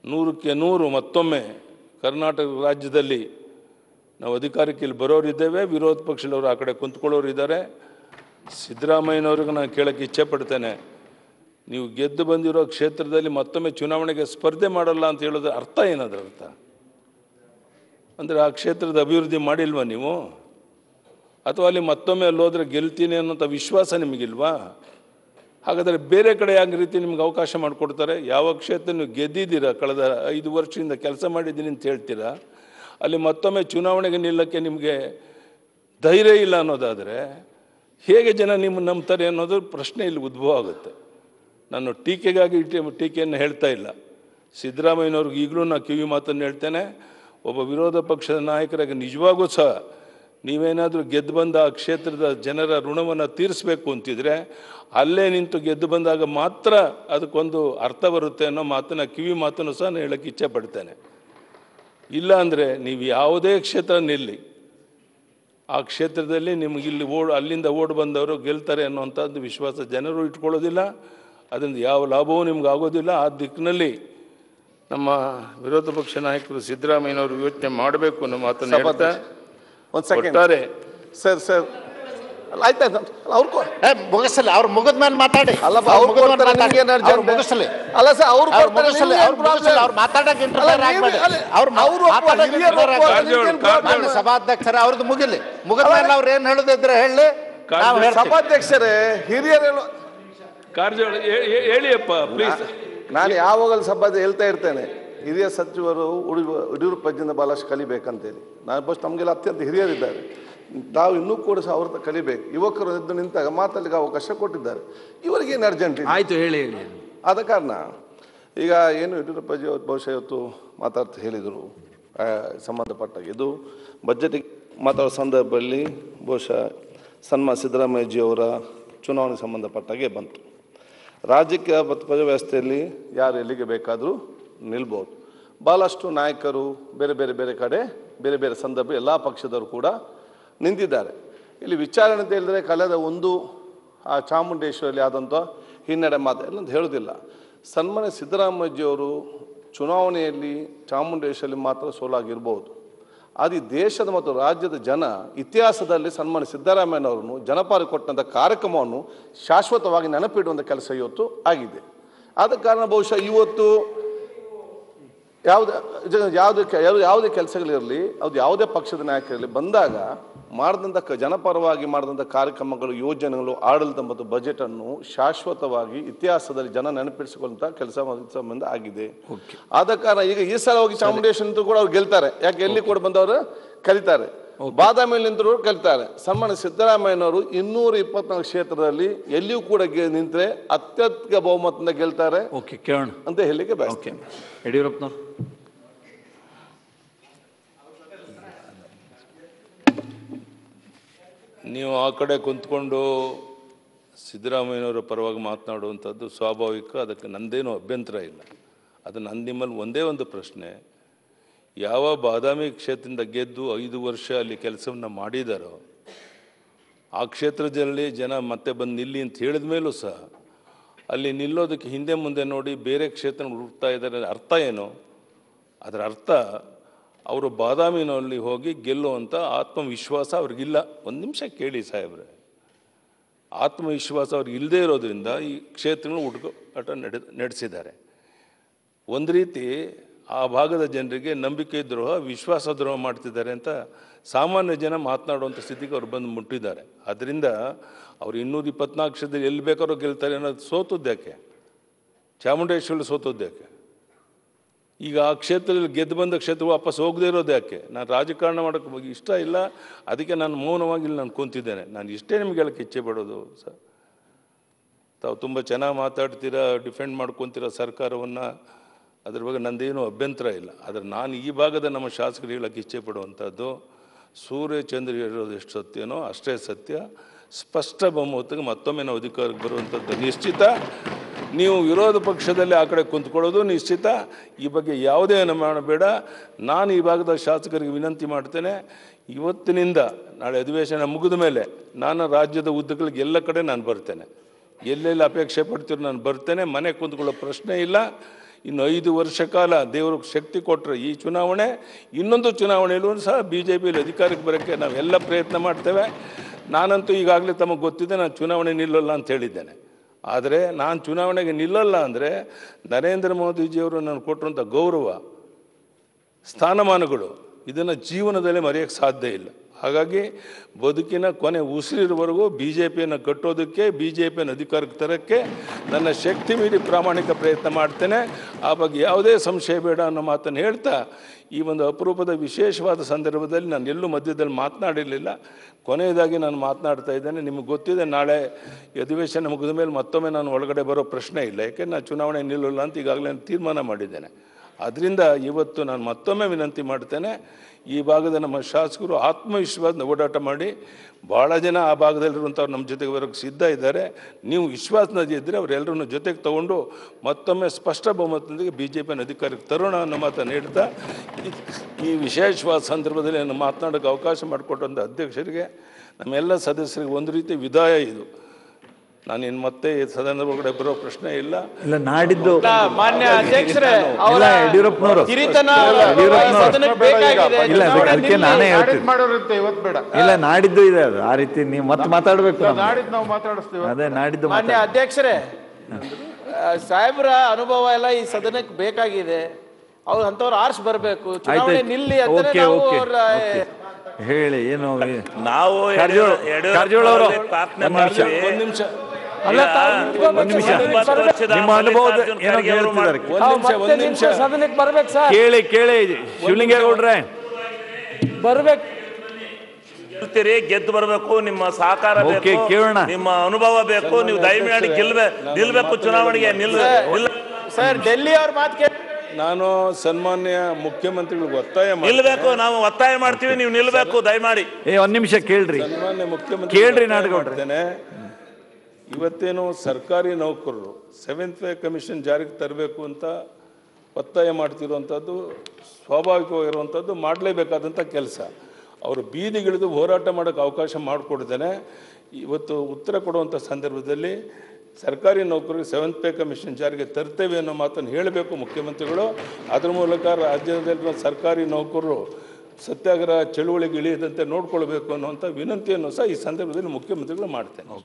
ನೂರಕ್ಕೆ ನೂರು ಮತ್ತೊಮ್ಮೆ ಕರ್ನಾಟಕ ರಾಜ್ಯದಲ್ಲಿ ನಾವು ಅಧಿಕಾರಕ್ಕೆ ಇಲ್ಲಿ ಬರೋರಿದ್ದೇವೆ ವಿರೋಧ ಪಕ್ಷದವರು ಆ ಕಡೆ ಕುಂತ್ಕೊಳ್ಳೋರು ಇದ್ದಾರೆ ಸಿದ್ದರಾಮಯ್ಯನವ್ರಿಗೆ ನಾನು ಕೇಳೋಕ್ಕೆ ಇಚ್ಛೆ ಪಡ್ತೇನೆ ನೀವು ಗೆದ್ದು ಬಂದಿರೋ ಕ್ಷೇತ್ರದಲ್ಲಿ ಮತ್ತೊಮ್ಮೆ ಚುನಾವಣೆಗೆ ಸ್ಪರ್ಧೆ ಮಾಡಲ್ಲ ಅಂತ ಹೇಳೋದ್ರ ಅರ್ಥ ಏನದ್ರ ಅರ್ಥ ಅಂದರೆ ಆ ಕ್ಷೇತ್ರದ ಅಭಿವೃದ್ಧಿ ಮಾಡಿಲ್ವಾ ನೀವು ಅಥವಾ ಅಲ್ಲಿ ಮತ್ತೊಮ್ಮೆ ಅಲ್ಲಿ ಹೋದ್ರೆ ಗೆಲ್ತೀನಿ ಅನ್ನೋಂಥ ವಿಶ್ವಾಸ ನಿಮಗಿಲ್ವಾ ಹಾಗಾದರೆ ಬೇರೆ ಕಡೆ ಯಾವ ರೀತಿ ನಿಮ್ಗೆ ಅವಕಾಶ ಮಾಡಿಕೊಡ್ತಾರೆ ಯಾವ ಕ್ಷೇತ್ರ ನೀವು ಗೆದ್ದಿದ್ದೀರಾ ಕಳೆದ ಐದು ವರ್ಷದಿಂದ ಕೆಲಸ ಮಾಡಿದ್ದೀನಿ ಅಂತ ಹೇಳ್ತೀರಾ ಅಲ್ಲಿ ಮತ್ತೊಮ್ಮೆ ಚುನಾವಣೆಗೆ ನಿಲ್ಲಕ್ಕೆ ನಿಮಗೆ ಧೈರ್ಯ ಇಲ್ಲ ಅನ್ನೋದಾದರೆ ಹೇಗೆ ಜನ ನಿಮ್ಮನ್ನು ನಂಬ್ತಾರೆ ಅನ್ನೋದು ಪ್ರಶ್ನೆ ಇಲ್ಲಿ ಉದ್ಭವ ಆಗುತ್ತೆ ನಾನು ಟೀಕೆಗಾಗಿ ಟೀ- ಟೀಕೆಯನ್ನು ಹೇಳ್ತಾ ಇಲ್ಲ ಸಿದ್ದರಾಮಯ್ಯನವ್ರಿಗೆ ಈಗಲೂ ನಾನು ಕಿವಿ ಮಾತನ್ನು ಹೇಳ್ತೇನೆ ಒಬ್ಬ ವಿರೋಧ ಪಕ್ಷದ ನಾಯಕರಾಗಿ ನಿಜವಾಗೂ ಸಹ ನೀವೇನಾದರೂ ಗೆದ್ದು ಬಂದ ಆ ಕ್ಷೇತ್ರದ ಜನರ ಋಣವನ್ನು ತೀರಿಸಬೇಕು ಅಂತಿದ್ರೆ ಅಲ್ಲೇ ನಿಂತು ಗೆದ್ದು ಬಂದಾಗ ಮಾತ್ರ ಅದಕ್ಕೊಂದು ಅರ್ಥ ಬರುತ್ತೆ ಅನ್ನೋ ಮಾತನ್ನು ಕಿವಿ ಮಾತನ್ನು ಸಹ ನಾನು ಹೇಳಕ್ಕೆ ಇಚ್ಛೆ ಪಡ್ತೇನೆ ಇಲ್ಲ ಅಂದರೆ ನೀವು ಯಾವುದೇ ಕ್ಷೇತ್ರ ನಿಲ್ಲಿ ಆ ಕ್ಷೇತ್ರದಲ್ಲಿ ನಿಮ್ಗೆ ಇಲ್ಲಿ ಓಡ್ ಅಲ್ಲಿಂದ ಓಡ್ ಬಂದವರು ಗೆಲ್ತಾರೆ ಅನ್ನುವಂಥದ್ದು ವಿಶ್ವಾಸ ಜನರು ಇಟ್ಕೊಳ್ಳೋದಿಲ್ಲ ಅದರಿಂದ ಯಾವ ಲಾಭವೂ ನಿಮ್ಗೆ ಆಗೋದಿಲ್ಲ ಆ ದಿಕ್ಕಿನಲ್ಲಿ ನಮ್ಮ ವಿರೋಧ ಪಕ್ಷ ನಾಯಕರು ಸಿದ್ದರಾಮಯ್ಯನವರು ಯೋಚನೆ ಮಾಡಬೇಕು ಅನ್ನೋ ಮಾತನ್ನು ಹೇಳ್ತಾ ಒಂದು ಸೆಕೆಂಡ್ ಒಟ್ಟಾರೆ ಸರ್ ಸರ್ ಅಲ್ಲ ಆಯ್ತಾಯ್ತು ಅವ್ರು ಕೊ- ಏ, ಮುಗಿಸಲಿ ಅವ್ರು ಮುಗಿದ್ಮೇಲೆ ಮಾತಾಡಿ ಅಲ್ಲಪ್ಪ ಅವ್ರು ಅವ್ರು ಮುಗಿದ್ಮೇಲೆ ಕೊಡ್ತಾರೆ ಮಾತಾಡಿ. ನಿಮ್ಗೆ ಏನಾದ್ರು ಅವ್ರು ಜನ- ಮುಗಿಸಲಿ ಅಲ್ಲ ಸರ್ ಅವ್ರು ಅವ್ರು ಕೊಡ್ತಾರೆ, ಮುಗಿಸಲಿ ನಿಮ್ಗೆ ಅವ್ರು ಏನ್ ಮುಗಿಸಲಿ problem? ಅವ್ರು ಮಾತಾಡಕ್ಕೆ ಅಲ್ಲ, ಇಂಟರ್ಫಿಯರ್ ನೀವೇ- ಆಗ್ಬೇಡಿ ಅಲ್ಲ, ಅವ್ರು ಅವ್ರು ಒಬ್ಬ ಮಾತಾಡಕ್ಕೆ ಹಿರಿಯರು interfere ಒಬ್ಬ ಆಗ್ಬೇಡಿ. ಕಾರಜೋಳ, ನಿಮ್ಗೇನ್ ಕಾರಜೋಳ. problem? ಮಾನ್ಯ ಸಭಾಧ್ಯಕ್ಷರ ಅವ್ರದ್ದು ಮುಗಿಲಿ ಮುಗಿದ್ಮೇಲೆ ಅವ್ರು ಏನ್ ಹೇಳೋದಿದ್ರೆ ಹೇಳಿ ನಾವು ಹೇಳ್ತೀವಿ ಸಭಾಧ್ಯಕ್ಷರೇ ಹಿರಿಯರು ಕಾರಜೋಳ ಹೇ- ಹೇ- ಹೇಳಿಯಪ್ಪ ಪ್ಲೀಸ್ ನಾನು ಯಾವಾಗಲೂ ಸಭಾದ ಹೇಳ್ತಾ ಇರ್ತೇನೆ ಹಿರಿಯ ಸಚಿವರು ಉಡುಗ ಯಡಿಯೂರಪ್ಪ ಅಜ್ಜಿಂದ ಭಾಳಷ್ಟು ಕಲಿಬೇಕಂತೇಳಿ ನಾನು ಫಸ್ಟ್ ನಮಗೆಲ್ಲ ಅತ್ಯಂತ ಹಿರಿಯರಿದ್ದಾರೆ ನಾವು ಇನ್ನೂ ಕೂಡ ಸಹ ಅವ್ರ ಹತ್ರ ಕಲಿಬೇಕು ಯುವಕರು ಎದ್ದು ನಿಂತಾಗ ಮಾತಲ್ಲಿಗೆ ಅವಕಾಶ ಕೊಟ್ಟಿದ್ದಾರೆ ಇವರಿಗೇನು ಅರ್ಜೆಂಟ್ ಇದೆ ಆಯ್ತು ಹೇಳಿ ಹೇಳಿ ಆದ ಕಾರಣ ಈಗ ಏನು ಯಡಿಯೂರಪ್ಪಾಜಿ ಅವರು ಬಹುಶಃ ಇವತ್ತು ಮಾತಾಡ್ತಾ ಹೇಳಿದರು ಆ, ಸಂಬಂಧಪಟ್ಟಾಗ ಇದು ಬಜೆಟಿಗೆ ಮಾತಾಡೋ ಸಂದರ್ಭದಲ್ಲಿ ಬಹುಶಃ ಸನ್ಮಾನ ಸಿದ್ದರಾಮಯ್ಯಜಿಯವರ ಚುನಾವಣೆ ಸಂಬಂಧಪಟ್ಟಾಗೆ ಬಂತು ರಾಜಕೀಯ ಮತ್ತು ವ್ಯವಸ್ಥೆಯಲ್ಲಿ ಯಾರು ಎಲ್ಲಿಗೆ ಬೇಕಾದರೂ ನಿಲ್ಬೋದು ಭಾಳಷ್ಟು ನಾಯಕರು ಬೇರೆ ಬೇರೆ ಬೇರೆ ಕಡೆ ಬೇರೆ ಬೇರೆ ಸಂದರ್ಭ ಎಲ್ಲ ಪಕ್ಷದವರು ಕೂಡ ನಿಂತಿದ್ದಾರೆ ಇಲ್ಲಿ ವಿಚಾರಣೆ ಅಂತ ಹೇಳಿದ್ರೆ ಕಳೆದ ಒಂದು ಆ ಚಾಮುಂಡೇಶ್ವರಲ್ಲಿ ಆದಂಥ ಹಿನ್ನಡೆ ಮಾತು ಎಲ್ಲ ಅಂತ ಹೇಳೋದಿಲ್ಲ ಸನ್ಮಾನ್ಯ ಸಿದ್ದರಾಮಯ್ಯಜಿಯವರು ಚುನಾವಣೆಯಲ್ಲಿ ಚಾಮುಂಡೇಶ್ವರಲ್ಲಿ ಮಾತ್ರ ಸೋಲಾಗಿರ್ಬೋದು ಅದು ಈ ದೇಶದ ಮತ್ತು ರಾಜ್ಯದ ಜನ ಇತಿಹಾಸದಲ್ಲಿ ಸನ್ಮಾನ್ಯ ಸಿದ್ದರಾಮಯ್ಯನವರನ್ನು ಜನಪಾಲ ಕೊಟ್ಟಂಥ ಕಾರ್ಯಕ್ರಮವನ್ನು ಶಾಶ್ವತವಾಗಿ ನೆನಪಿಡುವಂಥ ಕೆಲಸ ಇವತ್ತು ಆಗಿದೆ ಆದ ಕಾರಣ ಬಹುಶಃ ಇವತ್ತು ಯಾವುದೇ ಜ- ಯಾವುದೇ ಕೆ- ಯಾವ- ಯಾವುದೇ ಕೆಲಸಗಳಿರಲಿ ಅದು ಯಾವುದೇ ಪಕ್ಷದ ನಾಯಕರಿರಲಿ ಬಂದಾಗ ಮಾಡಿದಂಥ ಕ ಜನಪರವಾಗಿ ಮಾಡಿದಂಥ ಕಾರ್ಯಕ್ರಮಗಳು ಯೋಜನೆಗಳು ಆಡಳಿತ ಮತ್ತು ಬಜೆಟನ್ನು ಶಾಶ್ವತವಾಗಿ ಇತಿಹಾಸದಲ್ಲಿ ಜನ ನೆನಪಿಸಿಕೊಳ್ಳುವಂಥ ಕೆಲಸ ಸಂಬಂಧ ಆಗಿದೆ ಆದ ಕಾರಣ ಈಗ ಈ ಸಲ ಹೋಗಿ ಚಾಮುಂಡೇಶ್ವರಿ ನಿಂತು ಕೂಡ ಅವ್ರು ಗೆಲ್ತಾರೆ ಯಾಕೆ ಎಲ್ಲಿ ಕೂಡ ಬಂದವರು ಕಲಿತಾರೆ ಬಾದಾಮಿಯಲ್ಲಿ ನಿಂತರು ಕಲಿತಾರೆ ಸನ್ಮಾನ್ಯ ಸಿದ್ದರಾಮಯ್ಯನವರು ಇನ್ನೂರ ಇಪ್ಪತ್ನಾಲ್ಕು ಕ್ಷೇತ್ರದಲ್ಲಿ ಎಲ್ಲಿಯೂ ಕೂಡ ಗೆ- ನಿಂತರೆ ಅತ್ಯಧಿಕ ಬಹುಮತದಿಂದ ಗೆಲ್ತಾರೆ ಓಕೆ ಕೇಳೋಣ ಅಂತ ಹೇಳಲಿಕ್ಕೆ ಓಕೆ ಬಯಸ್ತೇನೆ ಯಡಿಯೂರಪ್ಪನವ್ರು ನೀವು ಆ ಕಡೆ ಕುಂತ್ಕೊಂಡು ಸಿದ್ದರಾಮಯ್ಯನವರ ಪರವಾಗಿ ಮಾತನಾಡುವಂಥದ್ದು ಸ್ವಾಭಾವಿಕ ಅದಕ್ಕೆ ನಂದೇನೂ ಅಭ್ಯಂತರ ಇಲ್ಲ ಅದು ನನ್ನ ನಿಮ್ಮಲ್ಲಿ ಒಂದೇ ಒಂದು ಪ್ರಶ್ನೆ ಯಾವ ಬಾದಾಮಿ ಕ್ಷೇತ್ರದಿಂದ ಗೆದ್ದು ಐದು ವರ್ಷ ಅಲ್ಲಿ ಕೆಲಸವನ್ನು ಮಾಡಿದಾರೋ ಆ ಕ್ಷೇತ್ರದಲ್ಲಿ ಜನ ಮತ್ತೆ ಬಂದು ನಿಲ್ಲಿ ಅಂತ ಹೇಳಿದ ಮೇಲೂ ಸಹ ಅಲ್ಲಿ ನಿಲ್ಲೋದಕ್ಕೆ ಹಿಂದೆ ಮುಂದೆ ನೋಡಿ ಬೇರೆ ಕ್ಷೇತ್ರ ಹುಡುಕ್ತಾ ಇದ್ದಾರೆ ಅರ್ಥ ಏನು ಅದರ ಅರ್ಥ ಅವರು ಬಾದಾಮಿನಲ್ಲಿ ಹೋಗಿ ಗೆಲ್ಲುವಂಥ ಆತ್ಮವಿಶ್ವಾಸ ಅವ್ರಿಗಿಲ್ಲ ಒಂದು ನಿಮಿಷ ಕೇಳಿ ಸಾಹೇಬ್ರೆ ಆತ್ಮವಿಶ್ವಾಸ ಅವ್ರಿಗೆ ಇಲ್ಲದೇ ಇರೋದ್ರಿಂದ ಈ ಕ್ಷೇತ್ರಗಳು ಹುಡುಕಾಟ ನಡೆ ನಡೆಸಿದ್ದಾರೆ ಒಂದು ರೀತಿ ಆ ಭಾಗದ ಜನರಿಗೆ ನಂಬಿಕೆ ದ್ರೋಹ ವಿಶ್ವಾಸ ದ್ರೋಹ ಮಾಡ್ತಿದ್ದಾರೆ ಅಂತ ಸಾಮಾನ್ಯ ಜನ ಮಾತನಾಡುವಂಥ ಸ್ಥಿತಿಗೆ ಅವ್ರು ಬಂದು ಮುಟ್ಟಿದ್ದಾರೆ ಅದರಿಂದ ಅವ್ರು ಇನ್ನೂರ ಇಪ್ಪತ್ನಾಲ್ಕು ಕ್ಷೇತ್ರದಲ್ಲಿ ಎಲ್ಲಿ ಬೇಕಾದ್ರೂ ಗೆಲ್ತಾರೆ ಅನ್ನೋದು ಸೋತುದ್ಯಾಕೆ ಚಾಮುಂಡೇಶ್ವರಿ ಸೋತುದ್ಯಾಕೆ ಈಗ ಆ ಕ್ಷೇತ್ರದಲ್ಲಿ ಗೆದ್ದು ಬಂದ ಕ್ಷೇತ್ರ ವಾಪಸ್ ಹೋಗದೇ ಇರೋದು ಯಾಕೆ ನಾನು ರಾಜಕಾರಣ ಮಾಡೋಕ್ಕೆ ಬಗ್ಗೆ ಇಷ್ಟ ಇಲ್ಲ ಅದಕ್ಕೆ ನಾನು ಮೌನವಾಗಿ ಇಲ್ಲಿ ನಾನು ಕುಂತಿದ್ದೇನೆ ನಾನು ಇಷ್ಟೇ ನಿಮ್ಗೆ ಹೇಳಕ್ಕೆ ಇಚ್ಛೆ ಪಡೋದು ಸರ್ ತಾವು ತುಂಬ ಚೆನ್ನಾಗಿ ಮಾತಾಡ್ತೀರಾ ಡಿಫೆಂಡ್ ಮಾಡ್ಕೊತೀರ ಸರ್ಕಾರವನ್ನು ಅದ್ರ ಬಗ್ಗೆ ನಂದೇನೂ ಅಭ್ಯಂತರ ಇಲ್ಲ ಆದರೆ ನಾನು ಈ ಭಾಗದ ನಮ್ಮ ಶಾಸಕರು ಹೇಳಕ್ಕೆ ಇಚ್ಛೆ ಪಡುವಂಥದ್ದು ಸೂರ್ಯ ಚಂದ್ರ ಇರೋದು ಎಷ್ಟು ಸತ್ಯನೋ ಅಷ್ಟೇ ಸತ್ಯ ಸ್ಪಷ್ಟ ಬಹುಮತಕ್ಕೆ ಮತ್ತೊಮ್ಮೆ ನಾವು ಅಧಿಕಾರಕ್ಕೆ ಬರುವಂಥದ್ದು ನಿಶ್ಚಿತ ನೀವು ವಿರೋಧ ಪಕ್ಷದಲ್ಲಿ ಆ ಕಡೆ ಕುಂತ್ಕೊಳ್ಳೋದು ನಿಶ್ಚಿತ ಈ ಬಗ್ಗೆ ಯಾವುದೇ ಅನುಮಾನ ಬೇಡ ನಾನು ಈ ಭಾಗದ ಶಾಸಕರಿಗೆ ವಿನಂತಿ ಮಾಡ್ತೇನೆ ಇವತ್ತಿನಿಂದ ನಾಳೆ ಅಧಿವೇಶನ ಮುಗಿದ ಮೇಲೆ ನಾನು ರಾಜ್ಯದ ಉದ್ದಗಳಿಗೆ ಎಲ್ಲ ಕಡೆ ನಾನು ಬರ್ತೇನೆ ಎಲ್ಲೆಲ್ಲಿ ಅಪೇಕ್ಷೆ ಪಡ್ತೀರೋ ನಾನು ಬರ್ತೇನೆ ಮನೆ ಕುಂತ್ಕೊಳ್ಳೋ ಪ್ರಶ್ನೆ ಇಲ್ಲ ಇನ್ನು ಐದು ವರ್ಷ ಕಾಲ ದೇವರು ಶಕ್ತಿ ಕೊಟ್ಟರೆ ಈ ಚುನಾವಣೆ ಇನ್ನೊಂದು ಚುನಾವಣೆಯಲ್ಲೂ ಸಹ ಬಿ ಜೆ ಪಿಯಲ್ಲಿ ಅಧಿಕಾರಕ್ಕೆ ಬರೋಕ್ಕೆ ನಾವೆಲ್ಲ ಪ್ರಯತ್ನ ಮಾಡ್ತೇವೆ ನಾನಂತೂ ಈಗಾಗಲೇ ತಮಗೆ ಗೊತ್ತಿದೆ ನಾನು ಚುನಾವಣೆ ನಿಲ್ಲಲ್ಲ ಅಂತ ಹೇಳಿದ್ದೇನೆ ಆದರೆ ನಾನು ಚುನಾವಣೆಗೆ ನಿಲ್ಲಲ್ಲ ಅಂದರೆ ನರೇಂದ್ರ ಮೋದಿಜಿಯವರು ನಾನು ಕೊಟ್ಟಿರುವಂಥ ಗೌರವ ಸ್ಥಾನಮಾನಗಳು ಇದನ್ನು ಜೀವನದಲ್ಲಿ ಮರೆಯೋಕ್ಕೆ ಸಾಧ್ಯ ಇಲ್ಲ ಹಾಗಾಗಿ ಬದುಕಿನ ಕೊನೆ ಉಸಿರಿರುವವರೆಗೂ ಬಿ ಜೆ ಪಿಯನ್ನು ಕಟ್ಟೋದಕ್ಕೆ ಬಿ ಜೆ ಪಿಯನ್ನು ಅಧಿಕಾರಕ್ಕೆ ತರೋಕ್ಕೆ ನನ್ನ ಶಕ್ತಿ ಮೀರಿ ಪ್ರಾಮಾಣಿಕ ಪ್ರಯತ್ನ ಮಾಡ್ತೇನೆ ಆ ಬಗ್ಗೆ ಯಾವುದೇ ಸಂಶಯ ಬೇಡ ಅನ್ನೋ ಮಾತನ್ನು ಹೇಳ್ತಾ ಈ ಒಂದು ಅಪರೂಪದ ವಿಶೇಷವಾದ ಸಂದರ್ಭದಲ್ಲಿ ನಾನು ಎಲ್ಲೂ ಮಧ್ಯದಲ್ಲಿ ಮಾತನಾಡಿರಲಿಲ್ಲ ಕೊನೆಯದಾಗಿ ನಾನು ಮಾತನಾಡ್ತಾ ಇದ್ದೇನೆ ನಿಮಗೆ ಗೊತ್ತಿದೆ ನಾಳೆ ಈ ಅಧಿವೇಶನ ಮುಗಿದ ಮೇಲೆ ಮತ್ತೊಮ್ಮೆ ನಾನು ಒಳಗಡೆ ಬರೋ ಪ್ರಶ್ನೆ ಇಲ್ಲ ಯಾಕೆಂದ್ರೆ ನಾನು ಚುನಾವಣೆ ನಿಲ್ಲಲ್ಲ ಅಂತ ಈಗಾಗಲೇ ತೀರ್ಮಾನ ಮಾಡಿದ್ದೇನೆ ಅದರಿಂದ ಇವತ್ತು ನಾನು ಮತ್ತೊಮ್ಮೆ ವಿನಂತಿ ಮಾಡ್ತೇನೆ ಈ ಭಾಗದ ನಮ್ಮ ಶಾಸಕರು ಆತ್ಮವಿಶ್ವಾಸದ ಓಡಾಟ ಮಾಡಿ ಭಾಳ ಜನ ಆ ಭಾಗದಲ್ಲಿರುವಂಥವ್ರು ನಮ್ಮ ಜೊತೆಗೆ ಬರೋಕ್ಕೆ ಸಿದ್ಧ ಇದ್ದಾರೆ ನೀವು ವಿಶ್ವಾಸ ನದಿ ಇದ್ದರೆ ಅವರೆಲ್ಲರನ್ನು ಜೊತೆಗೆ ತಗೊಂಡು ಮತ್ತೊಮ್ಮೆ ಸ್ಪಷ್ಟ ಬಹುಮತದೊಂದಿಗೆ ಬಿ ಜೆ ಪಿಯನ್ನು ಅಧಿಕಾರಕ್ಕೆ ತರೋಣ ಅನ್ನೋ ಮಾತನ್ನು ಹೇಳ್ತಾ ಈ- ಈ ವಿಶೇಷವಾದ ಸಂದರ್ಭದಲ್ಲಿ ನಾನು ಮಾತನಾಡೋಕ್ಕೆ ಅವಕಾಶ ಮಾಡಿಕೊಟ್ಟಂಥ ಅಧ್ಯಕ್ಷರಿಗೆ ನಮ್ಮೆಲ್ಲ ಸದಸ್ಯರಿಗೆ ಒಂದು ರೀತಿ ವಿದಾಯ ಇದು ನಾನು ಇನ್ನು ಮತ್ತೆ ಈ ಸದನದ ಒಳಗಡೆ ಬರೋ ಪ್ರಶ್ನೆ ಇಲ್ಲ ಇಲ್ಲ ನಾಡಿದ್ದು ಮಾನ್ಯ ಅಧ್ಯಕ್ಷರೇ ಅವರ ಇಲ್ಲ ಯಡಿಯೂರಪ್ಪನವರು ಹಿರಿತನ ಯಡಿಯೂರಪ್ಪನವರು. ಈ ಸದನಕ್ಕೆ ಬೇಕಾಗಿದೆ ಇಲ್ಲ ಅದಕ್ಕೆ ಅದಕ್ಕೆ ನಾನೇ ಹೇಳ್ತೀನಿ ನಾಡಿದ್ದು ಮಾಡೋರಿರುತ್ತೆ ಇವತ್ತು ಬೇಡ ಇಲ್ಲ ನಾಡಿದ್ದು ಇದೆ ಅದು ಆ ರೀತಿ ನೀವು ಮತ್ತೆ ಮಾತಾಡ್ಬೇಕು ನಮ್ಗೆ. ನಾಡಿದ್ದು ನಾವು ಮಾತಾಡಿಸ್ತೀವಿ ಅದೇ ನಾಡಿದ್ದು ಮಾನ್ಯ ಮಾತಾಡ ಅಧ್ಯಕ್ಷರೇ ಆ, ಸಾಹೇಬ್ರ ಅನುಭವ ಎಲ್ಲ ಈ ಸದನಕ್ಕೆ ಬೇಕಾಗಿದೆ ಅವ್ರು ಅಂಥವ್ರು ಆರ್ಸ್ ಬರಬೇಕು ಚುನಾವಣೆ ಆಯ್ತು ನಿಲ್ಲಿ ಅಂತ ಓಕೆ ನಾವು ಓಕೆ ಅವ್ರ ಹೇಳಿ ಏನು ನಾವು ಕಾರಜೋಳ ಕಾರಜೋಳ ಅವರು ಪ್ರಾರ್ಥನೆ ಒಂದು ನಿಮಿಷ ಮಾಡ್ತೀವಿ ಒಂದು ನಿಮಿಷ ಒಂದು ನಿಮಿಷ ಒಂಬತ್ತು ವರ್ಷದ ನಿಮ್ಮ ಅನುಭವದ ಮಲ್ಲಿಕಾರ್ಜುನ್ ಏನೋ ಖರ್ಗೆ ಅವರು ಹೇಳ್ತಿದ್ದಾರೆ ಒಂದು ನಿಮಿಷ ಒಂದು ನಿಮಿಷ ಸದನಕ್ಕೆ ಬರ್ಬೇಕು ಸರ್ ಕೇಳಿ ಕೇಳಿ ಶಿವಲಿಂಗೇಗೌಡ್ರೆ ಬರ್ಬೇಕು ಗೆಲ್ತೀರಿ ಗೆದ್ದು ಬರಬೇಕು ನಿಮ್ಮ ಸಹಕಾರ ಓಕೆ, ಬೇಕು ಕೇಳೋಣ. ನಿಮ್ಮ ಅನುಭವ ಬೇಕು ನೀವು ದಯಮಾಡಿ ಗೆಲ್ಬೇಕು ನಿಲ್ಬೇಕು ಚುನಾವಣೆಗೆ ನಿಲ್ ನಿಲ್ ಸರ್ ಡೆಲ್ಲಿ ಅವ್ರ ಮಾತು ಕೇಳಿ ನಾನು ಸನ್ಮಾನ್ಯ ಮುಖ್ಯಮಂತ್ರಿಗಳಿಗೆ ಒತ್ತಾಯ ಮಾಡಿ ನಿಲ್ಬೇಕು ನಾವು ಒತ್ತಾಯ ಮಾಡ್ತೀವಿ ನೀವು ನಿಲ್ಬೇಕು ದಯಮಾಡಿ ಏ ಒಂದ್ ನಿಮಿಷ ಕೇಳ್ರಿ ಸನ್ಮಾನ್ಯ ಮುಖ್ಯಮಂತ್ರಿ ಕೇಳ್ರಿ ಒತ್ತಾಯ ನಾಡಗೌಡ್ರೆ. ಮಾಡ್ತೇನೆ ಇವತ್ತೇನು ಸರ್ಕಾರಿ ನೌಕರರು ಸೆವೆಂತ್ ಪೇ ಕಮಿಷನ್ ಜಾರಿಗೆ ತರಬೇಕು ಅಂತ ಒತ್ತಾಯ ಮಾಡ್ತಿರುವಂಥದ್ದು ಸ್ವಾಭಾವಿಕವಾಗಿರುವಂಥದ್ದು ಮಾಡಲೇಬೇಕಾದಂಥ ಕೆಲಸ ಅವರು ಬೀದಿಗಿಳಿದು ಹೋರಾಟ ಮಾಡೋಕ್ಕೆ ಅವಕಾಶ ಮಾಡಿಕೊಡ್ತೇನೆ ಇವತ್ತು ಉತ್ತರ ಕೊಡುವಂಥ ಸಂದರ್ಭದಲ್ಲಿ ಸರ್ಕಾರಿ ನೌಕರರಿಗೆ ಸೆವೆಂತ್ ಪೇ ಕಮಿಷನ್ ಜಾರಿಗೆ ತರ್ತೇವೆ ಅನ್ನೋ ಮಾತನ್ನು ಹೇಳಬೇಕು ಮುಖ್ಯಮಂತ್ರಿಗಳು ಅದ್ರ ಮೂಲಕ ರಾಜ್ಯದಲ್ಲಿರುವ ಸರ್ಕಾರಿ ನೌಕರರು ಸತ್ಯಾಗ್ರಹ ಚಳುವಳಿಗೆ ಇಳಿಯದಂತೆ ನೋಡ್ಕೊಳ್ಬೇಕು ಅನ್ನುವಂಥ ವಿನಂತಿಯನ್ನು ಸಹ ಈ ಸಂದರ್ಭದಲ್ಲಿ ಮುಖ್ಯಮಂತ್ರಿಗಳು ಮಾಡ್ತೇನೆ